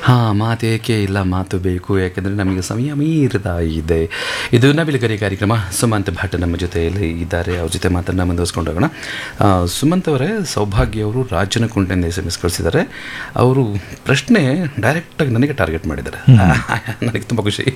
ಹಾ ಮಾತೇಕೆ ಇಲ್ಲ ಮಾತು ಬೇಕು ಯಾಕೆಂದರೆ ನಮಗೆ ಸಮಯ ಮೀರಿದ ಇದೆ ಇದು ನವಿಲುಗರಿ ಕಾರ್ಯಕ್ರಮ ಸುಮಂತ್ ಭಟ್ ನಮ್ಮ ಜೊತೆಯಲ್ಲಿ ಇದ್ದಾರೆ ಅವ್ರ ಜೊತೆ ಮಾತನ್ನ ಮುಂದುವರಿಸ್ಕೊಂಡು ಹೋಗೋಣ ಆ, ಸುಮಂತ್ ಅವರೇ ಸೌಭಾಗ್ಯ ಅವರು ರಾಜನ ಕುಂಟೆಯಿಂದ ಎಸ್ ಎಮ್ ಎಸ್ ಕಳಿಸಿದ್ದಾರೆ ಅವರು ಪ್ರಶ್ನೆ ಡೈರೆಕ್ಟಾಗಿ ನನಗೆ ಟಾರ್ಗೆಟ್ ಮಾಡಿದ್ದಾರೆ ನನಗೆ ತುಂಬ ಖುಷಿ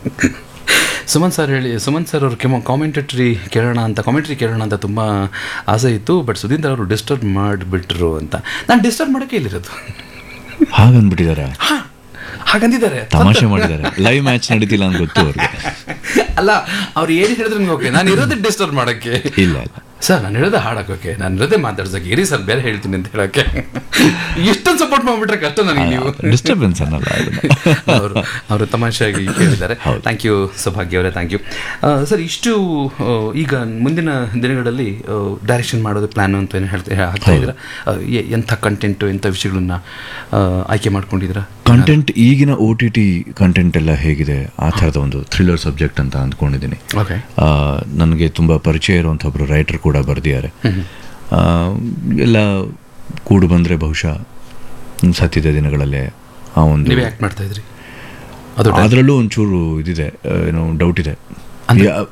ಸುಮನ್ ಸರ್ ಹೇಳಿ ಸುಮನ್ ಸರ್ ಅವರು ಕೆಮ ಕಾಮೆಂಟೇಟ್ರಿ ಕೇಳೋಣ ಅಂತ ಕಾಮೆಂಟ್ರಿ ಕೇಳೋಣ ಅಂತ ತುಂಬ ಆಸೆ ಇತ್ತು ಬಟ್ ಸುಧೀಂದ್ರ ಅವರು ಡಿಸ್ಟರ್ಬ್ ಮಾಡಿಬಿಟ್ರು ಅಂತ ನಾನು ಡಿಸ್ಟರ್ಬ್ ಮಾಡೋಕ್ಕೆ ಇಲ್ಲಿರೋದು ಹಾಗಂದ್ಬಿಟ್ಟಿದ್ದಾರೆ ಹಾ, ಹಾಗಂದಿದ್ದಾರೆ ತಮಾಷೆ ಮಾಡಿದ್ದಾರೆ ಲೈವ್ ಮ್ಯಾಚ್ ನಡೀತಿಲ್ಲ ಅಂತ ಗೊತ್ತು ಅವ್ರಿಗೆ ಅಲ್ಲ ಅವ್ರು ಏನು ಹೇಳಿದ್ರು ನಿಮ್ಗೆ ಓಕೆ ನಾನು ಇರೋದೇ ಡಿಸ್ಟರ್ಬ್ ಮಾಡೋಕ್ಕೆ ಇಲ್ಲ ಇಲ್ಲ ಸರ್ ನಾನು ಹೇಳೋದೇ ಹಾಡೋಕೆ ನಾನು ಇರೋದೇ ಮಾತಾಡ್ಸೋಕೆ ಇರಿ ಸರ್ ಬೇರೆ ಹೇಳ್ತೀನಿ ಅಂತ ಹೇಳೋಕೆ ಎಷ್ಟೊಂದು ಸಪೋರ್ಟ್ ಮಾಡಿಬಿಟ್ರೆ ಕಷ್ಟ ನನಗೆ ನೀವು ಡಿಸ್ಟರ್ಬೆನ್ಸ್ ಅನ್ನಲ್ಲ ಅದನ್ನ ಅವರು ಅವರು ತಮಾಷೆಯಾಗಿ ಕೇಳಿದ್ದಾರೆ ಹೌದು. ಥ್ಯಾಂಕ್ ಯು ಸೌಭಾಗ್ಯ ಅವರೇ ಥ್ಯಾಂಕ್ ಯು ಸರ್ ಇಷ್ಟು ಆ, ಈಗ ಮುಂದಿನ ದಿನಗಳಲ್ಲಿ ಡೈರೆಕ್ಷನ್ ಮಾಡೋದು ಪ್ಲಾನ್ ಅಂತ ಏನು ಹೇಳ್ತಾ ಹಾಕ್ತಾ ಇದ್ದೀರಾ ಆ, ಎ- ಎಂಥ ಕಂಟೆಂಟು ಎಂಥ ವಿಷಯಗಳನ್ನ ಆ, ಆಯ್ಕೆ ಮಾಡ್ಕೊಂಡಿದ್ದೀರಾ ಕಂಟೆಂಟ್ ಈಗಿನ ಓ ಟಿ ಟಿ ಕಂಟೆಂಟ್ ಎಲ್ಲ ಹೇಗಿದೆ ಆ ಥರದ ಒಂದು ಥ್ರಿಲ್ಲರ್ ಸಬ್ಜೆಕ್ಟ್ ಅಂತ ಅಂದ್ಕೊಂಡಿದ್ದೀನಿ ಓಕೆ ಆ, ನನಗೆ ತುಂಬ ಪರಿಚಯ ಇರುವಂಥ ಒಬ್ಬರು ರೈಟರ್ ಕೂಡ ಬರೆದಿದ್ದಾರೆ ಆ, ಎಲ್ಲ ಕೂಡು ಬಂದರೆ ಬಹುಶಃ ಸತ್ಯದ ದಿನಗಳಲ್ಲೇ ಆ ಒಂದು ನೀವೇ ಆ್ಯಕ್ಟ್ ಮಾಡ್ತಾ ಇದ್ರಿ ಅದು ಅದರಲ್ಲೂ ಒಂಚೂರು ಇದಿದೆ ಆ, ಏನೋ ಡೌಟ್ ಇದೆ ಯಾ-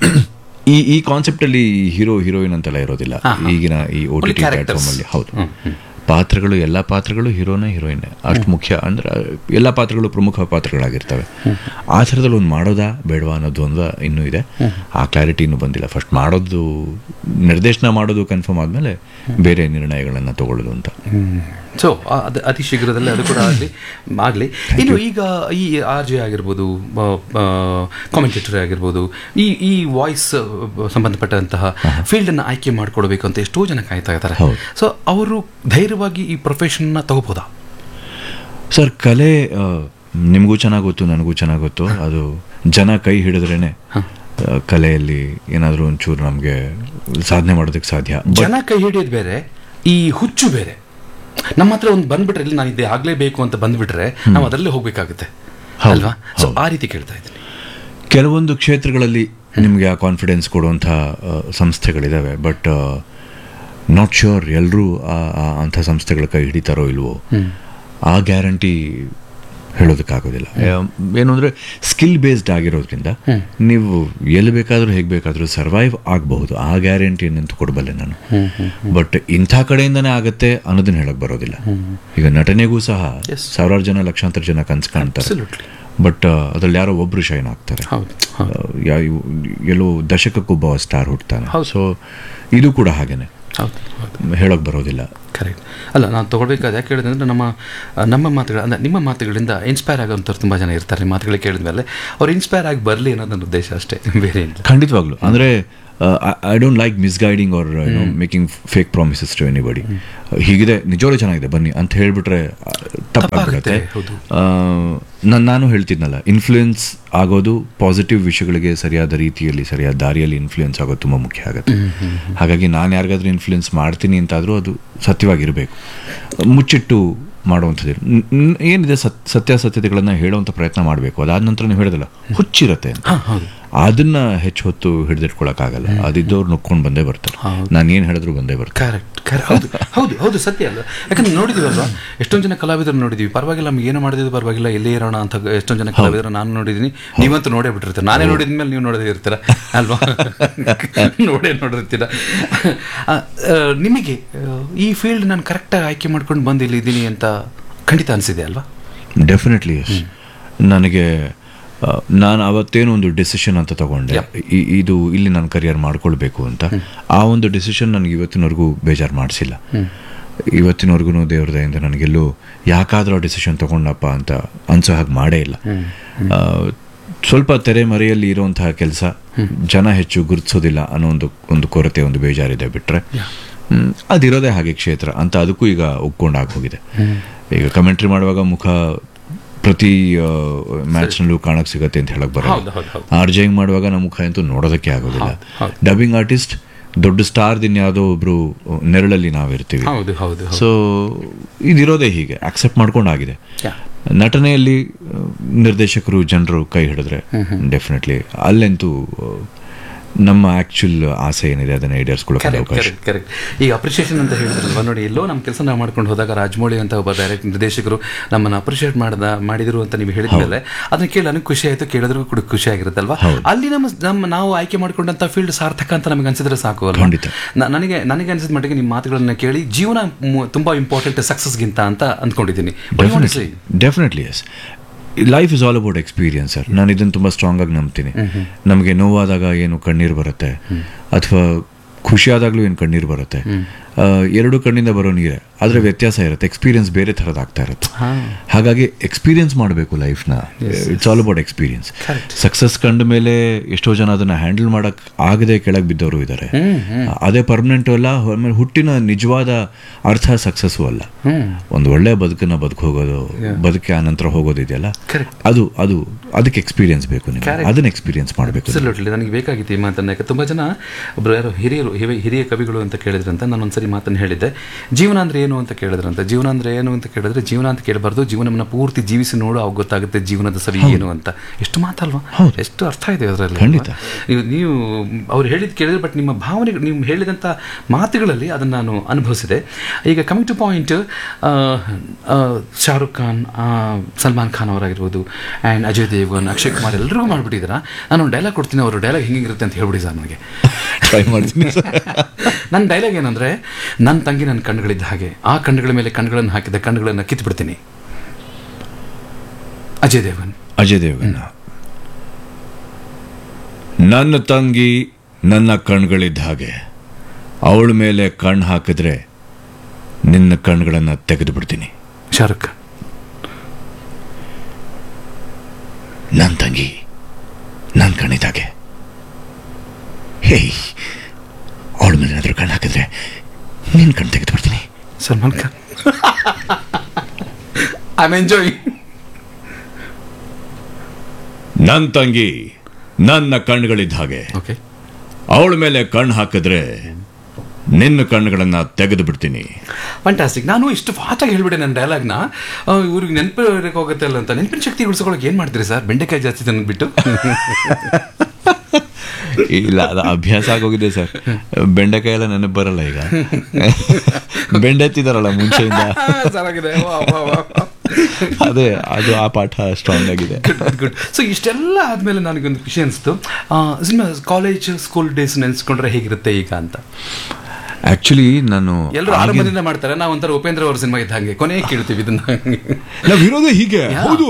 ಈ ಈ ಕಾನ್ಸೆಪ್ಟಲ್ಲಿ ಹೀರೋ ಹೀರೋಯಿನ್ ಅಂತೆಲ್ಲ ಇರೋದಿಲ್ಲ ಈಗಿನ ಈ O T Only T characters. ಪ್ಲಾಟ್ಫಾರ್ಮಲ್ಲಿ ಹೌದು ಪಾತ್ರಗಳು ಎಲ್ಲ ಪಾತ್ರಗಳು ಹೀರೋನೇ ಹೀರೋಯಿನ್ ಅಷ್ಟು ಮುಖ್ಯ ಅಂದ್ರೆ ಎಲ್ಲ ಪಾತ್ರಗಳು ಪ್ರಮುಖ ಪಾತ್ರಗಳಾಗಿರ್ತವೆ ಆ ಥರದಲ್ಲಿ ಒಂದು ಮಾಡೋದಾ ಬೇಡವಾ ಅನ್ನೋದು ಒಂದು ಇನ್ನೂ ಇದೆ ಆ ಕ್ಲಾರಿಟಿ ಇನ್ನೂ ಬಂದಿಲ್ಲ ಫಸ್ಟ್ ಮಾಡೋದು ನಿರ್ದೇಶನ ಮಾಡೋದು ಕನ್ಫರ್ಮ್ ಆದಮೇಲೆ ಬೇರೆ ನಿರ್ಣಯಗಳನ್ನು ತಗೊಳ್ಳೋದು ಅಂತ ಸೊ ಅದು ಅತಿ ಶೀಘ್ರದಲ್ಲೇ ಅದು ಕೂಡ ಆಗಲಿ ಆಗಲಿ ಇನ್ನು ಈಗ ಈ ಆರ್ ಜೆ ಆಗಿರ್ಬೋದು ಕಾಮೆಂಟೇಟರ್ ಆಗಿರ್ಬೋದು ಈ ಈ ವಾಯ್ಸ್ ಸಂಬಂಧಪಟ್ಟಂತಹ ಫೀಲ್ಡನ್ನು ಆಯ್ಕೆ ಮಾಡ್ಕೊಡ್ಬೇಕು ಅಂತ ಎಷ್ಟೋ ಜನ ಕಾಯ್ತಾ ಇದ್ದಾರೆ ಹೌದು. ಸೊ ಅವರು ಧೈರ್ಯವಾಗಿ ಈ ಪ್ರೊಫೆಷನ್ನ ತಗೋಬೋದಾ ಸರ್ ಕಲೆ ಆ, ನಿಮಗೂ ಚೆನ್ನಾಗಿ ಗೊತ್ತು ನನಗೂ ಚೆನ್ನಾಗಿ ಗೊತ್ತು ಅದು ಜನ ಕೈ ಹಿಡಿದ್ರೇನೆ ಆ, ಕಲೆಯಲ್ಲಿ ಏನಾದರೂ ಒಂಚೂರು ನಮಗೆ ಸಾಧನೆ ಮಾಡೋದಕ್ಕೆ ಸಾಧ್ಯ ಬಟ್ ಜನ ಕೈ ಹಿಡಿಯೋದು ಬೇರೆ ಈ ಹುಚ್ಚು ಬೇರೆ ನಮ್ಮ ಹತ್ರ ಒಂದು ಬಂದ್ಬಿಟ್ರೆ ಇಲ್ಲಿ ನಾನು ಇದೇ ಆಗಲೇಬೇಕು ಅಂತ ಬಂದ್ಬಿಟ್ರೆ ನಾವು ಅದರಲ್ಲೇ ಹೋಗ್ಬೇಕಾಗುತ್ತೆ ಹೌದು, ಅಲ್ವಾ ಸೊ ಆ ರೀತಿ ಕೇಳ್ತಾ ಇದ್ದೀನಿ ಕೆಲವೊಂದು ಕ್ಷೇತ್ರಗಳಲ್ಲಿ ನಿಮಗೆ ಆ ಕಾನ್ಫಿಡೆನ್ಸ್ ಕೊಡುವಂಥ ಆ, ಸಂಸ್ಥೆಗಳಿದ್ದಾವೆ ಬಟ್ ನಾಟ್ ಶ್ಯೂರ್ ಎಲ್ಲರೂ ಅಂಥ ಸಂಸ್ಥೆಗಳ ಕೈ ಹಿಡಿತಾರೋ ಇಲ್ವೋ ಆ ಗ್ಯಾರಂಟಿ ಹೇಳೋದಕ್ಕಾಗೋದಿಲ್ಲ ಆ, ಏನು ಅಂದರೆ ಸ್ಕಿಲ್ ಬೇಸ್ಡ್ ಆಗಿರೋದ್ರಿಂದ ನೀವು ಎಲ್ಲಿ ಬೇಕಾದರೂ ಹೇಗೆ ಬೇಕಾದರೂ ಸರ್ವೈವ್ ಆಗಬಹುದು ಆ ಗ್ಯಾರಂಟಿ ನಿಂತು ಕೊಡಬಲ್ಲೆ ನಾನು ಬಟ್ ಇಂಥ ಕಡೆಯಿಂದನೇ ಆಗತ್ತೆ ಅನ್ನೋದನ್ನ ಹೇಳಕ್ ಬರೋದಿಲ್ಲ ಈಗ ನಟನೆಗೂ ಸಹ Yes. ಸಾವಿರಾರು ಜನ ಲಕ್ಷಾಂತರ ಜನ ಕನ್ಸು ಕಾಣ್ತಾರೆ Absolutely. ಬಟ್ ಅದ್ರಲ್ಲಿ ಯಾರೋ ಒಬ್ರು ಶೈನ್ ಆಗ್ತಾರೆ ಹೌದು ಹೌದು ಆ, ಯಾ- ಇವು- ಎಲ್ಲೋ ದಶಕಕ್ಕೊಬ್ಬ ಸ್ಟಾರ್ ಹುಟ್ಟುತ್ತಾನೆ ಹೌದು. ಸೊ ಇದು ಕೂಡ ಹಾಗೇನೆ ಹೌದು ಹೌದು ಹೇಳೋಕ್ ಬರೋದಿಲ್ಲ ಕರೆಕ್ಟ್ ಅಲ್ಲ ನಾನು ತೊಗೊಳ್ಬೇಕಾದ ಯಾಕೆ ಹೇಳಿದೆ ಅಂದರೆ ನಮ್ಮ ನಮ್ಮ ಮಾತುಗಳು ಅಂದರೆ ನಿಮ್ಮ ಮಾತುಗಳಿಂದ ಇನ್ಸ್ಪೈರ್ ಆಗೋಂಥವ್ರು ತುಂಬ ಜನ ಇರ್ತಾರೆ ನಿಮ್ಮ ಮಾತುಗಳು ಕೇಳಿದ ಮೇಲೆ ಅವ್ರು ಇನ್ಸ್ಪೈರ್ ಆಗಿ ಬರಲಿ ಅನ್ನೋದು ನನ್ನ ಉದ್ದೇಶ ಅಷ್ಟೇ ಬೇರೆ ಏನಿಲ್ಲ ಖಂಡಿತವಾಗ್ಲು ಅಂದ್ರೆ I don't like misguiding or making fake promises to anybody ಹೀಗಿದೆ ನಿಜವಾಗ್ಲೂ ಚೆನ್ನಾಗಿದೆ ಬನ್ನಿ ಅಂತ ಹೇಳ್ಬಿಟ್ರೆ ಆ, ತಪ್ಪಾಗ್ಬಿಡುತ್ತೆ ತಪ್ಪಾಗುತ್ತೆ, ಹೌದು. ನಾನು ನಾನು ಹೇಳ್ತಿದ್ನಲ್ಲ ಇನ್ಫ್ಲೂಯೆನ್ಸ್ ಆಗೋದು ಪಾಸಿಟಿವ್ ವಿಷಯಗಳಿಗೆ ಸರಿಯಾದ ರೀತಿಯಲ್ಲಿ ಸರಿಯಾದ ದಾರಿಯಲ್ಲಿ ಇನ್ಫ್ಲೂಯೆನ್ಸ್ ಆಗೋದು ತುಂಬ ಮುಖ್ಯ ಆಗುತ್ತೆ ಹಾಗಾಗಿ ನಾನು ಯಾರಿಗಾದ್ರೂ ಇನ್ಫ್ಲೂಯೆನ್ಸ್ ಮಾಡ್ತೀನಿ ಅಂತಾದರೂ ಅದು ಸತ್ಯವಾಗಿರಬೇಕು ಮುಚ್ಚಿಟ್ಟು ಮಾಡುವಂಥದ್ದು ನ್- ನ್- ಏನಿದೆ ಸತ್ ಸತ್ಯಾಸತ್ಯತೆಗಳನ್ನು ಹೇಳುವಂಥ ಪ್ರಯತ್ನ ಮಾಡಬೇಕು ಅದಾದ ನಂತರ ನೀವು ಹೇಳಿದಲ್ಲ ಹುಚ್ಚಿರತ್ತೆ ಅಂತ ಹಾಂ ಹೌದು ಅದನ್ನ ಹೆಚ್ಚು ಹೊತ್ತು ಹಿಡಿದಿಟ್ಕೊಳಕ್ಕಾಗಲ್ಲ ಅದಿದ್ದವ್ರು ನುಕ್ಕೊಂಡು ಬಂದೇ ಬರ್ತಾರೆ ಹೌದು. ನಾನು ಏನು ಹೇಳಿದ್ರು ಬಂದೇ ಬರ್ತಾರೆ ಕರೆಕ್ಟ್ ಕರೆಕ್ಟ್ ಹೌದು ಹೌದು ಹೌದು ಸತ್ಯ ಅಲ್ಲ ಯಾಕಂದ್ರೆ ನೋಡಿದೀವಲ್ವಾ ಎಷ್ಟೊಂದು ಜನ ಕಲಾವಿದರು ನೋಡಿದೀವಿ ಪರವಾಗಿಲ್ಲ ನಮ್ಗೆ ಏನು ಮಾಡಿದ್ರು ಪರವಾಗಿಲ್ಲ ಎಲ್ಲೇ ಇರೋಣ ಅಂತ ಎಷ್ಟೊಂದು ಜನ ಕಲಾವಿದರು ನಾನು ನೋಡಿದ್ದೀನಿ ನೀವಂತೂ ನೋಡೇ ಬಿಟ್ಟಿರ್ತೀರ ನಾನೇ ನೋಡಿದ ಮೇಲೆ ನೀವು ನೋಡದೇ ಇರ್ತೀರ ಅಲ್ವಾ ನೋಡೇ ನೋಡಿರ್ತೀರ ಆ, ಆ, ನಿಮಗೆ ಆ, ಈ ಫೀಲ್ಡ್ ನಾನು ಕರೆಕ್ಟಾಗಿ ಆಯ್ಕೆ ಮಾಡ್ಕೊಂಡು ಬಂದು ಇಲ್ಲಿ ಇದ್ದೀನಿ ಅಂತ ಖಂಡಿತ ಅನಿಸಿದೆ ಅಲ್ವಾ ಡೆಫಿನೆಟ್ಲಿ ಎಸ್ ನನಗೆ ಆ, ನಾನು ಅವತ್ತೇನು ಒಂದು ಡಿಸಿಷನ್ ಅಂತ ತಗೊಂಡೆ ಇ- ಇದು ಇಲ್ಲಿ ನಾನು ಕರಿಯರ್ ಮಾಡ್ಕೊಳ್ಬೇಕು ಅಂತ ಆ ಒಂದು ಡಿಸಿಷನ್ ನನಗೆ ಇವತ್ತಿನವರೆಗೂ ಬೇಜಾರು ಮಾಡಿಸಿಲ್ಲ ಇವತ್ತಿನವರೆಗೂ ದೇವ್ರ ದಯಿಂದ ನನಗೆಲ್ಲೂ ಯಾಕಾದ್ರೂ ಆ ಡಿಸಿಷನ್ ತಗೊಂಡಪ್ಪ ಅಂತ ಅನ್ಸೋ ಹಾಗೆ ಮಾಡೇ ಇಲ್ಲ ಆ, ಸ್ವಲ್ಪ ತೆರೆ ಮರೆಯಲ್ಲಿ ಇರುವಂತಹ ಕೆಲಸ ಜನ ಹೆಚ್ಚು ಗುರುತಿಸೋದಿಲ್ಲ ಅನ್ನೋ ಒಂದು ಒಂದು ಕೊರತೆ ಒಂದು ಬೇಜಾರಿದೆ ಬಿಟ್ರೆ ಹ್ಮ್, ಅದಿರೋದೇ ಹಾಗೆ ಕ್ಷೇತ್ರ ಅಂತ ಅದಕ್ಕೂ ಈಗ ಒಪ್ಕೊಂಡಾಗಿ ಹೋಗಿದೆ ಈಗ ಕಮೆಂಟ್ರಿ ಮಾಡುವಾಗ ಮುಖ ಪ್ರತಿ ಮ್ಯಾಚ್ನಲ್ಲೂ ಕಾಣಕ್ ಸಿಗತ್ತೆ ಅಂತ ಹೇಳಕ್ ಹೌದು, ಹೌದು, ಬರಲ್ಲ ಹೌದು. ಆರ್ಜೈಂಗ್ ಮಾಡುವಾಗ ನಮ್ಮ ಮುಖ ಅಂತೂ ನೋಡೋದಕ್ಕೆ ಆಗೋದಿಲ್ಲ ಹೌದು, ಹೌದು. ಡಬ್ಬಿಂಗ್ ಆರ್ಟಿಸ್ಟ್ ದೊಡ್ಡ ಸ್ಟಾರ್ ದಿನ ಯಾವುದೋ ಒಬ್ರು ನೆರಳಲ್ಲಿ ನಾವಿರ್ತೀವಿ ಹೌದು ಹೌದು ಹೌದು ಸೊ ಇದಿರೋದೇ ಹೀಗೆ ಅಕ್ಸೆಪ್ಟ್ ಮಾಡ್ಕೊಂಡಾಗಿದೆ Yeah. ನಟನೆಯಲ್ಲಿ ಆ, ನಿರ್ದೇಶಕರು ಜನರು ಕೈ ಹಿಡಿದ್ರೆ ಡೆಫಿನೆಟ್ಲಿ ಅಲ್ಲಂತೂ ಆ, ನಮ್ಮ ಆಕ್ಚುಲ್ ಆಸೆ ಏನಿದೆ ಅದನ್ನ ಈಡೇರಿಸ್ಕೊಳ್ಳೋಕೆ ಕರೆಕ್ಟ್ ಅವಕಾಶ ಕರೆಕ್ಟ್ ಕರೆಕ್ಟ್ ಈಗ ಅಪ್ರಿಷಿಯೇಷನ್ ಅಂತ ಹೇಳಿದ್ರಲ್ವ ನೋಡಿ ಎಲ್ಲೋ ನಮ್ಮ ಕೆಲಸ ನಾವು ಮಾಡ್ಕೊಂಡು ಹೋದಾಗ ರಾಜಮೌಳಿ ಅಂತ ಒಬ್ಬ ಡೈರೆಕ್ಟ್ ನಿರ್ದೇಶಕರು ನಮ್ಮನ್ನು ಅಪ್ರಿಷಿಯೇಟ್ ಮಾಡ್ದ ಮಾಡಿದ್ರು ಅಂತ ನೀವು ಹೇಳಿದ್ಮೇಲೆ ಅದನ್ನ ಕೇಳಿ ನನಗೆ ಖುಷಿ ಆಯ್ತು ಕೇಳಿದ್ರು ಕೂಡ ಖುಷಿ ಆಗಿರುತ್ತಲ್ವಾ ಅಲ್ಲಿ ನಮ್ಮ ನಮ್ಮ ನಾವು ಆಯ್ಕೆ ಮಾಡ್ಕೊಂಡಂತ ಫೀಲ್ಡ್ ಸಾರ್ಥಕ ಅಂತ ನಮಗೆ ಅನ್ಸಿದ್ರೆ ಸಾಕು ಅಲ್ವಾ ಖಂಡಿತ. ನ- ನನಗೆ ನನಗೆ ಅನ್ಸಿದ ಮಟ್ಟಿಗೆ ನಿಮ್ಮ ಮಾತುಗಳನ್ನ ಕೇಳಿ ಜೀವನ ಮು- ತುಂಬಾ ಇಂಪಾರ್ಟೆಂಟ್ ಸಕ್ಸಸ್ಗಿಂತ ಅಂತ ಅಂದ್ಕೊಂಡಿದ್ದೀನಿ What do you want to say? Definitely yes life is all about experience sir ನಾನು ಇದನ್ನು ತುಂಬ ಸ್ಟ್ರಾಂಗ್ ಆಗಿ ನಂಬ್ತೀನಿ ನಮಗೆ ನೋವಾದಾಗ ಏನು ಕಣ್ಣೀರು ಬರುತ್ತೆ ಅಥವಾ ಖುಷಿಯಾದಾಗಲೂ ಏನು ಕಣ್ಣೀರು ಬರುತ್ತೆ ಆ, ಎರಡು ಕಣ್ಣಿಂದ ಬರೋ ನೀರೇ ಆದರೆ ವ್ಯತ್ಯಾಸ ಇರುತ್ತೆ ಎಕ್ಸ್ಪೀರಿಯನ್ಸ್ ಬೇರೆ ಥರದ ಆಗ್ತಾ ಇರುತ್ತೆ ಹಾಗಾಗಿ ಎಕ್ಸ್ಪೀರಿಯನ್ಸ್ ಮಾಡಬೇಕು ಲೈಫ್ನ it's all about experience success ಕಂಡ ಮೇಲೆ ಎಷ್ಟೋ ಜನ ಅದನ್ನ ಹ್ಯಾಂಡಲ್ ಮಾಡಕ್ ಆಗದೆ ಕೆಳಗೆ ಬಿದ್ದವರು ಇದ್ದಾರೆ ಅದೇ ಪರ್ಮನೆಂಟ್ ಅಲ್ಲ ಆಮೇಲೆ ಹುಟ್ಟಿನ ನಿಜವಾದ ಅರ್ಥ ಸಕ್ಸಸ್ಸು ಅಲ್ಲ ಒಂದು ಒಳ್ಳೆ ಬದುಕನ್ನ ಬದುಕು ಹೋಗೋದು ಬದುಕಿ ಆ ನಂತರ ಹೋಗೋದಿದೆಯಲ್ಲ Correct. ಅದು ಅದು ಅದಕ್ಕೆ ಎಕ್ಸ್ಪೀರಿಯನ್ಸ್ ಬೇಕು ನಿಮಗೆ ಅದನ್ನ ಎಕ್ಸ್ಪೀರಿಯನ್ಸ್ ಮಾಡಬೇಕು ಅಬ್ಸಲ್ಯೂಟ್ಲಿ ನನಗೆ ಬೇಕಾಗಿತ್ತು ಈ ಮಾತನ್ನ ಯಾಕೆ ತುಂಬ ಜನ ಒಬ್ರು ಯಾರೋ ಹಿರಿಯರು ಹಿರಿಯ ಹಿರಿಯ ಕವಿಗಳು ಅಂತ ಕೇಳಿದ್ರಂತ ನಾನು ಒಂದ್ಸರಿ ಮಾತನ್ನು ಹೇಳಿದ್ದೆ ಜೀವನ ಅಂದ್ರೆ ಏನು ಅಂತ ಕೇಳಿದ್ರಂತ ಜೀವನ ಅಂದ್ರೆ ಏನು ಅಂತ ಕೇಳಿದ್ರೆ ಜೀವನ ಅಂತ ಕೇಳಬಾರ್ದು ಜೀವನವನ್ನು ಪೂರ್ತಿ ಜೀವಿಸಿ ನೋಡು ಅವಾಗ ಗೊತ್ತಾಗುತ್ತೆ ಜೀವನದ ಸವಿ ಏನು ಅಂತ ಎಷ್ಟು ಮಾತಲ್ವಾ ಎಷ್ಟು ಅರ್ಥ ಇದೆ ಅದರಲ್ಲಿ ಖಂಡಿತ. ನೀವು ನೀವು ಅವ್ರು ಹೇಳಿದ್ ಕೇಳಿದ್ರೆ ಬಟ್ ನಿಮ್ಮ ಭಾವನೆಗಳು ನೀವು ಹೇಳಿದಂಥ ಮಾತುಗಳಲ್ಲಿ ಅದನ್ನು ನಾನು ಅನುಭವಿಸಿದೆ ಈಗ coming to point Shahrukh Khan ಆ, ಸಲ್ಮಾನ್ ಖಾನ್ ಅವರಾಗಿರ್ಬೋದು ಆ್ಯಂಡ್ ಅಜಯ್ ದೇವ್ಗನ್ ಅಕ್ಷಯ್ ಕುಮಾರ್ ಎಲ್ಲರಿಗೂ ಮಾಡಿಬಿಟ್ಟಿದ್ದೀರಾ ನಾನು ಒಂದು ಡೈಲಾಗ್ ಕೊಡ್ತೀನಿ ಅವರು ಡೈಲಾಗ್ ಹಿಂಗಿರುತ್ತೆ ಅಂತ ಹೇಳ್ಬಿಡಿ ಸರ್ ನನಗೆ ಟ್ರೈ ಮಾಡ್ತೀನಿ ನನ್ನ ಡೈಲಾಗ್ ಏನಂದರೆ ನನ್ನ ತಂಗಿ ನನ್ನ ಕಣ್ಣುಗಳಿದ್ದ ಹಾಗೆ ಆ ಕಣ್ಣುಗಳ ಮೇಲೆ ಕಣ್ಣುಗಳನ್ನು ಹಾಕಿದ ಕಣ್ಣುಗಳನ್ನು ಕಿತ್ಬಿಡ್ತೀನಿ ಅಜಯ್ ದೇವನ್ ಅಜಯ್ ದೇವಗನ್ನ ನನ್ನ ತಂಗಿ ನನ್ನ ಕಣ್ಗಳಿದ್ದ ಹಾಗೆ ಅವಳ ಮೇಲೆ ಕಣ್ಣು ಹಾಕಿದ್ರೆ ನಿನ್ನ ಕಣ್ಗಳನ್ನ ತೆಗೆದು ಬಿಡ್ತೀನಿ ಶಾರುಖ್ ಖಾನ್ ನನ್ನ ತಂಗಿ ನನ್ನ ಕಣ್ಣಿದ್ದಾಗೆ ಹೇಯ್ ಅವಳ ಮೇಲೆ ಏನಾದರೂ ಕಣ್ಣು ಹಾಕಿದ್ರೆ ನಿನ್ನ ಕಣ್ಣು ತೆಗೆದು ಬಿಡ್ತೀನಿ Salman Khan I am enjoying ನನ್ನ ತಂಗಿ ನನ್ನ ಕಣ್ಣುಗಳಿದ್ದ ಹಾಗೆ ಓಕೆ ಅವಳ ಮೇಲೆ ಕಣ್ಣು ಹಾಕಿದ್ರೆ ನಿನ್ನ ಕಣ್ಣುಗಳನ್ನ ತೆಗೆದು ಬಿಡ್ತೀನಿ ಫ್ಯಾಂಟಾಸ್ಟಿಕ್ ನಾನು ಇಷ್ಟು ಫಾಸ್ಟಾಗಿ ಹೇಳ್ಬಿಟ್ಟೆ ನನ್ನ ಡೈಲಾಗ್ನ ಇವ್ರಿಗೆ ನೆನಪು ಹೋಗುತ್ತೆ ಅಲ್ಲ ಅಂತ ನೆನಪಿನ ಶಕ್ತಿ ಉಳಿಸ್ಕೊಳ್ಳೋಕೆ ಏನು ಮಾಡ್ತೀರಿ ಸರ್ ಬೆಂಡೆಕಾಯಿ ಜಾಸ್ತಿ ತಂದ್ಬಿಟ್ಟು ಇಲ್ಲ ಅದು ಅಭ್ಯಾಸ ಆಗೋಗಿದೆ ಸರ್ ಬೆಂಡೆಕಾಯಿ ಎಲ್ಲ ನೆನಪು ಬರಲ್ಲ ಈಗ ಬೆಂಡೆ ಎತ್ತಿದಾರಲ್ಲ ಮುಂಚೆಯಿಂದ ಚೆನ್ನಾಗಿದೆ ಅದೇ ಅದು ಆ ಪಾಠ ಸ್ಟ್ರಾಂಗ್ ಆಗಿದೆ ಗುಡ್ ಸೊ ಇಷ್ಟೆಲ್ಲ ಆದಮೇಲೆ ನನಗೊಂದು ಖುಷಿ ಅನಿಸ್ತು ಕಾಲೇಜ್ ಸ್ಕೂಲ್ ಡೇಸ್ ನೆನೆಸ್ಕೊಂಡ್ರೆ ಹೇಗಿರುತ್ತೆ ಈಗ ಅಂತ ಆಕ್ಚುಲಿ ನಾನು ಎಲ್ಲರೂ ಆರಂಭದಿಂದ ಮಾಡ್ತಾರೆ ನಾವು ಒಂಥರ ಉಪೇಂದ್ರ ಅವ್ರ ಸಿನಿಮಾ ಇದ್ದ ಹಾಗೆ ಕೊನೆ ಕೇಳ್ತೀವಿ ಇದನ್ನ ನಾವು ಇರೋದೇ ಹೀಗೆ ಹೌದು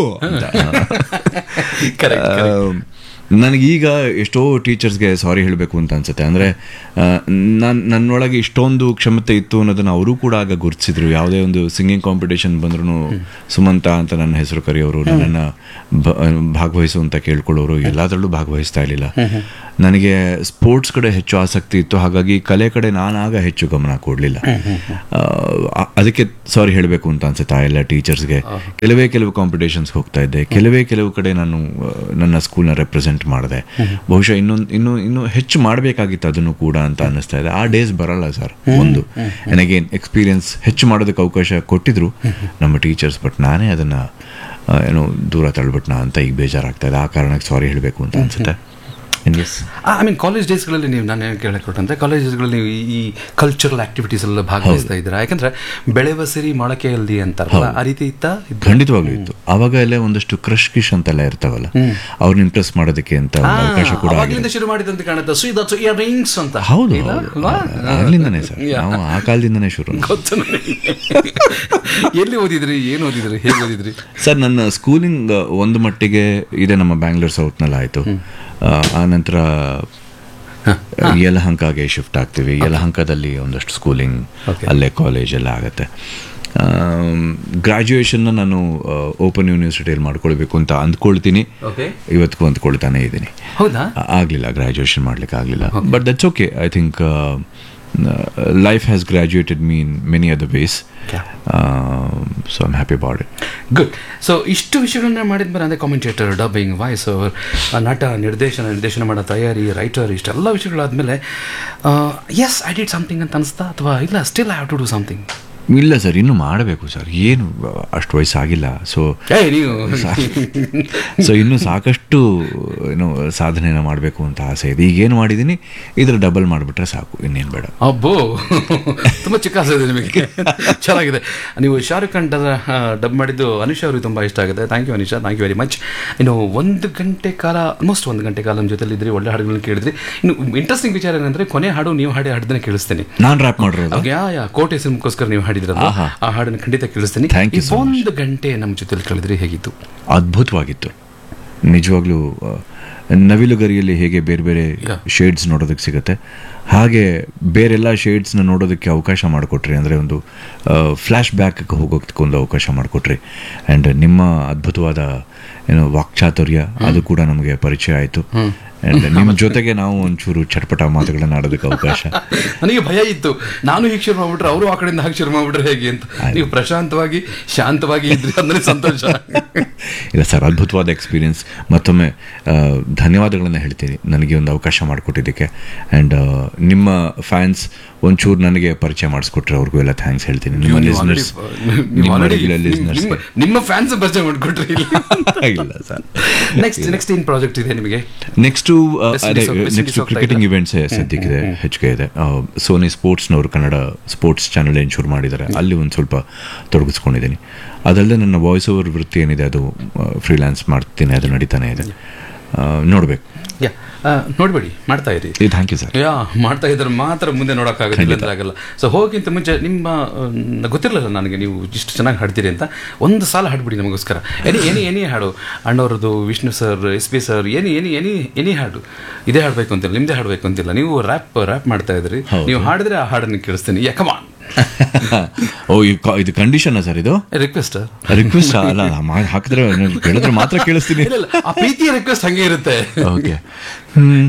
ಕರೆಕ್ಟ್ ನನಗೀಗ ಎಷ್ಟೋ ಟೀಚರ್ಸ್ಗೆ ಸಾರಿ ಹೇಳಬೇಕು ಅಂತ ಅನ್ಸುತ್ತೆ ಅಂದರೆ ನಾನು ನನ್ನೊಳಗೆ ಇಷ್ಟೊಂದು ಕ್ಷಮತೆ ಇತ್ತು ಅನ್ನೋದನ್ನು ಅವರು ಕೂಡ ಆಗ ಗುರುತಿಸಿದ್ರು ಯಾವುದೇ ಒಂದು ಸಿಂಗಿಂಗ್ ಕಾಂಪಿಟೇಷನ್ ಬಂದ್ರೂ ಸುಮಂತ ಅಂತ ನನ್ನ ಹೆಸರು ಕರೆಯೋರು ನನ್ನನ್ನು ಬ- ಭಾಗವಹಿಸು ಅಂತ ಕೇಳ್ಕೊಳ್ಳೋರು ಎಲ್ಲದರಲ್ಲೂ ಭಾಗವಹಿಸ್ತಾ ಇರಲಿಲ್ಲ ನನಗೆ ಸ್ಪೋರ್ಟ್ಸ್ ಕಡೆ ಹೆಚ್ಚು ಆಸಕ್ತಿ ಇತ್ತು ಹಾಗಾಗಿ ಕಲೆ ಕಡೆ ನಾನಾಗ ಹೆಚ್ಚು ಗಮನ ಕೊಡಲಿಲ್ಲ ಅದಕ್ಕೆ ಸಾರಿ ಹೇಳಬೇಕು ಅಂತ ಅನ್ಸುತ್ತೆ ಆ ಎಲ್ಲ ಟೀಚರ್ಸ್ಗೆ ಕೆಲವೇ ಕೆಲವು ಕಾಂಪಿಟೇಷನ್ಸ್ ಹೋಗ್ತಾ ಇದ್ದೆ ಕೆಲವೇ ಕೆಲವು ಕಡೆ ನಾನು ಆ, ನನ್ನ ಸ್ಕೂಲ್ನ ರೆಪ್ರೆಸೆಂಟ್ ಮಾಡಿದೆ ಬಹುಶಃ ಇನ್ನೊಂದು ಇನ್ನೂ ಇನ್ನೂ ಹೆಚ್ಚು ಮಾಡಬೇಕಾಗಿತ್ತು ಅದನ್ನು ಕೂಡ ಅಂತ ಅನ್ನಿಸ್ತಾ ಇದೆ ಆ ಡೇಸ್ ಬರಲ್ಲ ಸರ್ ಒಂದು ನನಗೆ ಎಕ್ಸ್ಪೀರಿಯನ್ಸ್ ಹೆಚ್ಚು ಮಾಡೋದಕ್ಕೆ ಅವಕಾಶ ಕೊಟ್ಟಿದ್ರು ನಮ್ಮ ಟೀಚರ್ಸ್ ಬಟ್ ನಾನೇ ಅದನ್ನ ಆ, ಏನೋ ದೂರ ತಳ್ಬಿಟ್ನಾ ಅಂತ ಈಗ ಬೇಜಾರಾಗ್ತಾ ಇದೆ ಆ ಕಾರಣಕ್ಕೆ ಸಾರಿ ಹೇಳಬೇಕು ಅಂತ ಅನ್ಸುತ್ತೆ ಎಸ್ ಐ ಮೀನ್ ಕಾಲೇಜ್ ಡೇಸ್ಗಳಲ್ಲಿ ನೀವು ನಾನು ಏನು ಕೇಳಕ್ಕೆ ಕೊಟ್ಟಂತೆ ಕಾಲೇಜಸ್ಗಳಲ್ಲಿ ನೀವು ಈ- ಈ ಕಲ್ಚರಲ್ ಆಕ್ಟಿವಿಟೀಸ್ ಎಲ್ಲ ಭಾಗವಹಿಸ್ತಾ ಇದ್ದೀರಾ ಯಾಕಂದ್ರೆ ಬೆಳೆವ ಸಿರಿ ಮೊಳಕೆ ಅಲ್ದಿ ಅಂತಾರಲ್ಲ ಆ ರೀತಿ ಇತ್ತಾ ಖಂಡಿತವಾಗ್ಲೂ ಇತ್ತು ಅವಾಗ ಎಲ್ಲ ಒಂದಷ್ಟು ಕ್ರಶ್ ಕಿಶ್ ಅಂತೆಲ್ಲ ಇರ್ತಾವಲ್ಲ ಅವ್ರನ್ನ ಇಂಪ್ರೆಸ್ ಮಾಡೋದಕ್ಕೆ ಅಂತ ಒಂದು ಅವಕಾಶ ಕೂಡ ಆಗಿದೆ ಅವಾಗಲಿಂದ ಶುರು ಮಾಡಿದಂತೆ ಕಾಣುತ್ತೆ ಸೊ ದಟ್ಸ್ ಇಯರ್ ರಿಂಗ್ಸ್ ಅಂತ ಹೌದು ಇಲ್ಲ? ಹೌದು ಅಲ್ವಾ? ಆಗ್ಲಿಂದಾನೆ ಸರ್ ನಾವು ಆ ಕಾಲದಿಂದನೇ ಶುರು ಗೊತ್ತು ನನಗೆ. ಎಲ್ಲಿ ಓದಿದ್ರಿ ಏನು ಓದಿದ್ರಿ ಹೇಗೆ ಓದಿದ್ರಿ ಸರ್ ನನ್ನ ಸ್ಕೂಲಿಂಗ್ ಒಂದು ಮಟ್ಟಿಗೆ ಇದೆ ನಮ್ಮ ಬ್ಯಾಂಗ್ಳೂರ್ ಸೌತ್ನಲ್ಲಿ ಆಯಿತು ಆ ನಂತರ ಯಲಹಂಕಗೆ ಶಿಫ್ಟ್ ಆಗ್ತೀವಿ ಯಲಹಂಕದಲ್ಲಿ ಒಂದಷ್ಟು ಸ್ಕೂಲಿಂಗ್ Okay. ಅಲ್ಲೇ ಕಾಲೇಜ್ ಎಲ್ಲ ಆಗುತ್ತೆ ಗ್ರ್ಯಾಜುಯೇಷನ್ನ ನಾನು ಓಪನ್ ಯೂನಿವರ್ಸಿಟಿಯಲ್ಲಿ ಮಾಡ್ಕೊಳ್ಬೇಕು ಅಂತ ಅಂದ್ಕೊಳ್ತೀನಿ ಓಕೆ ಇವತ್ತಿಗೂ ಅಂದ್ಕೊಳ್ತಾನೆ ಇದ್ದೀನಿ ಹೌದಾ ಆಗಲಿಲ್ಲ ಗ್ರ್ಯಾಜುಯೇಷನ್ ಮಾಡ್ಲಿಕ್ಕೆ ಆಗಲಿಲ್ಲ but that's okay I think life has graduated me in many other ways so I'm happy about it good so ಇಷ್ಟು ವಿಷಯಗಳನ್ನ ಮಾಡಿದ್ಮೇಲೆ ಅಂದರೆ ಕಾಮೆಂಟೇಟರ್ ಡಬ್ಬಿಂಗ್ ವಾಯ್ಸ್ ಓವರ್ ನಟ ನಿರ್ದೇಶನ ನಿರ್ದೇಶನ ಮಾಡೋ ತಯಾರಿ ರೈಟರ್ ಇಷ್ಟೆಲ್ಲ ವಿಷಯಗಳಾದಮೇಲೆ ಎಸ್ ಐ ಡಿಡ್ ಸಮಥಿಂಗ್ ಅಂತ ಅನಿಸ್ತಾ ಅಥವಾ ಇಲ್ಲ still I have to do something ಇಲ್ಲ ಸರ್ ಇನ್ನು ಮಾಡಬೇಕು ಸರ್ ಏನು ಅಷ್ಟು ವಯಸ್ಸಾಗಿಲ್ಲ ಸೊ ಏ ನೀವು ಸೊ ಇನ್ನು ಸಾಕಷ್ಟು ಏನು ಸಾಧನೆನ ಮಾಡಬೇಕು ಅಂತ ಆಸೆ ಇದೆ ಈಗೇನು ಮಾಡಿದ್ದೀನಿ ಇದ್ರ ಡಬಲ್ ಮಾಡಿಬಿಟ್ರೆ ಸಾಕು ಇನ್ನೇನು ಬೇಡ ಅಬ್ಬೋ ತುಂಬ ಚಿಕ್ಕ ಆಸೆ ಇದೆ ನಿಮಗೆ ಚೆನ್ನಾಗಿದೆ ನೀವು ಶಾರುಖ್ ಖಾನ್ ಡಬ್ ಮಾಡಿದ್ದು ಅನಿಶಾ ಅವರಿಗೆ ತುಂಬ ಇಷ್ಟ ಆಗಿದೆ thank you Anisha thank you very much ಇನ್ನು ಒಂದು ಗಂಟೆ ಕಾಲ ಆಲ್ಮೋಸ್ಟ್ ಒಂದು ಗಂಟೆ ಕಾಲ ನಮ್ಮ ಜೊತೆಲಿ ಇದ್ರಿ ಒಳ್ಳೆ ಹಾಡುಗಳನ್ನ ಕೇಳಿದ್ರಿ ಇನ್ನು ಇಂಟ್ರೆಸ್ಟಿಂಗ್ ವಿಚಾರ ಏನಂದ್ರೆ ಕೊನೆ ಹಾಡು ನೀವು ಹಾಡಿ ಹಾಡ್ದನ್ನ ಕೇಳಿಸ್ತೀನಿ ನಾನು ರ್ಯಾಪ್ ಮಾಡಿರೋದು ಅವಾಗ ಯಾ ಯಾ ಕೋಟೆ ಸಿನಿಮಾಗೋಸ್ಕರ ನೀವು ಹಾಡಿದ್ರಲ್ಲ ಆಹಾ. ಆ ಹಾಡನ್ನು ಖಂಡಿತ ಕೇಳಿಸ್ತೀನಿ Thank you ಈ so much. ಒಂದು ಗಂಟೆ ನಮ್ಮ ಜೊತೆಲಿ ಕಳೆದ್ರಿ ಹೇಗಿತ್ತು ಅದ್ಭುತವಾಗಿತ್ತು ನಿಜವಾಗ್ಲೂ ಆ, ನವಿಲುಗರಿಯಲ್ಲಿ ಹೇಗೆ ಬೇರೆ ಬೇರೆ Yeah. ಶೇಡ್ಸ್ ನೋಡೋದಕ್ಕೆ ಸಿಗುತ್ತೆ ಹಾಗೆ ಬೇರೆಲ್ಲ ಶೇಡ್ಸ್ನ ನೋಡೋದಕ್ಕೆ ಅವಕಾಶ ಮಾಡಿಕೊಟ್ರಿ ಅಂದರೆ ಒಂದು ಫ್ಲ್ಯಾಶ್ ಬ್ಯಾಕ್ಗೆ ಹೋಗೋದಕ್ಕೆ ಒಂದು ಅವಕಾಶ ಮಾಡಿಕೊಟ್ರಿ ಆ್ಯಂಡ್ ನಿಮ್ಮ ಅದ್ಭುತವಾದ ಏನು ವಾಕ್ಚಾತುರ್ಯ ಅದು ಕೂಡ ನಮಗೆ ಪರಿಚಯ ಆಯಿತು ಆ್ಯಂಡ್ ನಿಮ್ಮ ಜೊತೆಗೆ ನಾವು ಒಂಚೂರು ಚಟ್ಪಟ ಮಾತುಗಳನ್ನ ಆಡೋದಕ್ಕೆ ಅವಕಾಶ ನನಗೆ ಭಯ ಇತ್ತು ನಾನು ಹೀಗೆ ಶುರು ಮಾಡ್ಬಿಟ್ರೆ ಅವರು ಆ ಕಡೆಯಿಂದ ಹಾಗೆ ಶುರು ಮಾಡ್ಬಿಟ್ರೆ ಹೇಗೆ ಅಂತ ನೀವು ಪ್ರಶಾಂತವಾಗಿ ಶಾಂತವಾಗಿ ಇದ್ರಿ ಅಂದ್ರೆ ಸಂತೋಷ ಇಲ್ಲ ಸರ್ ಅದ್ಭುತವಾದ ಎಕ್ಸ್ಪೀರಿಯನ್ಸ್ ಮತ್ತೊಮ್ಮೆ ಆ, ಧನ್ಯವಾದಗಳನ್ನು ಹೇಳ್ತೀನಿ ನನಗೆ ಒಂದು ಅವಕಾಶ ಮಾಡಿಕೊಟ್ಟಿದ್ದಕ್ಕೆ ಆ್ಯಂಡ್ ನಿಮ್ಮ ಫ್ಯಾನ್ಸ್ ಒಂಚೂರು ನನಗೆ ಪರಿಚಯ ಮಾಡಿಸ್ಕೊಟ್ರೆ ಅವ್ರಿಗೂ ಎಲ್ಲ ಥ್ಯಾಂಕ್ಸ್ ಹೇಳ್ತೀನಿ ನಿಮ್ಮ ನೀವು already- ಲಿಸ್ನರ್ಸ್ ನೀವು ನಿಮ್ಮ already regular ನಿಮ್- listeners ನಿಮ್ಮ- ನಿಮ್ಮ ಫ್ಯಾನ್ಸ್ ಪರಿಚಯ ಮಾಡ್ಕೊಟ್ರಿ ಇಲ್ಲ ಸರ್ ನೆಕ್ಸ್ಟ್ ನೆಕ್ಸ್ಟ್ ಏನ್ ಪ್ರಾಜೆಕ್ಟ್ ಇದೆ ನಿಮಗೆ ನೆಕ್ಸ್ಟು West ಅದೇ Indies ಹೋಗ್- West ನೆಕ್ಸ್ಟ್ Indies ಹೋಗ್ತಾ ಕ್ರಿಕೆಟಿಂಗ್ ಇದ್ದೀರಾ? ಇವೆಂಟ್ಸ್ ಸದ್ಯಕ್ಕಿದೆ ಹೆಚ್ಚಿಗೆ ಇದೆ ಸೋನಿ ಸ್ಪೋರ್ಟ್ಸ್ನವರು ಕನ್ನಡ ಸ್ಪೋರ್ಟ್ಸ್ ಚಾನಲ್ ಏನು ಶುರು ಮಾಡಿದ್ದಾರೆ ಅಲ್ಲಿ ಒಂದು ಸ್ವಲ್ಪ ತೊಡಗಿಸ್ಕೊಂಡಿದ್ದೀನಿ ಅದಲ್ಲದೆ ನನ್ನ ವಾಯ್ಸ್ ಓವರ್ ವೃತ್ತಿ ಏನಿದೆ ಅದು ಫ್ರೀಲ್ಯಾನ್ಸ್ ಮಾಡ್ತೀನಿ ಅದು ನಡೀತಾನೆ ಇದೆ ನೋಡಬೇಕು ಯಾ ನೋಡ್ಬೇಡಿ ಮಾಡ್ತಾ ಇರಿ ಥ್ಯಾಂಕ್ ಯು ಸರ್ ಯಾ ಮಾಡ್ತಾ ಇದ್ರೆ ಮಾತ್ರ ಮುಂದೆ ನೋಡೋಕ್ಕಾಗೋದಿಲ್ಲ ಅಂದ್ರೆ ಆಗಲ್ಲ ಸೊ ಹೋಗಿಂತ ಮುಂಚೆ ನಿಮ್ಮ ಆ, ಗೊತ್ತಿರಲಿಲ್ಲ ನನಗೆ ನೀವು ಇಷ್ಟು ಚೆನ್ನಾಗಿ ಹಾಡ್ತೀರಿ ಅಂತ ಒಂದು ಸಾಲ ಹಾಡ್ಬಿಡಿ ನಮಗೋಸ್ಕರ ಎನಿ ಎನಿ ಎನಿ ಹಾಡು ಅಣ್ಣವ್ರದ್ದು Vishnu sir S P sir any any any any ಹಾಡು ಇದೇ ಹಾಡಬೇಕು ಅಂತಿಲ್ಲ ನಿಮ್ಮದೇ ಹಾಡಬೇಕು ಅಂತಿಲ್ಲ ನೀವು ರ್ಯಾಪ್ ರ್ಯಾಪ್ ಮಾಡ್ತಾ ಇದ್ರಿ ಹೌದು. ನೀವು ಹಾಡಿದ್ರೆ ಆ ಹಾಡನ್ನು ಕೇಳಿಸ್ತೀನಿ ಯಾಕಮಾನ್ ಓ ಈ ಕ- ಇದು ಕಂಡೀಷನ್ ಸರ್ ಇದು ರಿಕ್ವೆಸ್ಟ್ ರಿಕ್ವೆಸ್ಟ್ ಅಲ್ಲ ಮಾ- ಹಾಕಿದ್ರೆ ಕೇಳಿದ್ರೆ ಮಾತ್ರ ಕೇಳಿಸ್ತೀನಿ ಇಲ್ಲ ಇಲ್ಲ ಆ ಪ್ರೀತಿಯ ರಿಕ್ವೆಸ್ಟ್ ಹಂಗೆ ಇರುತ್ತೆ ಓಕೆ ಹ್ಮ್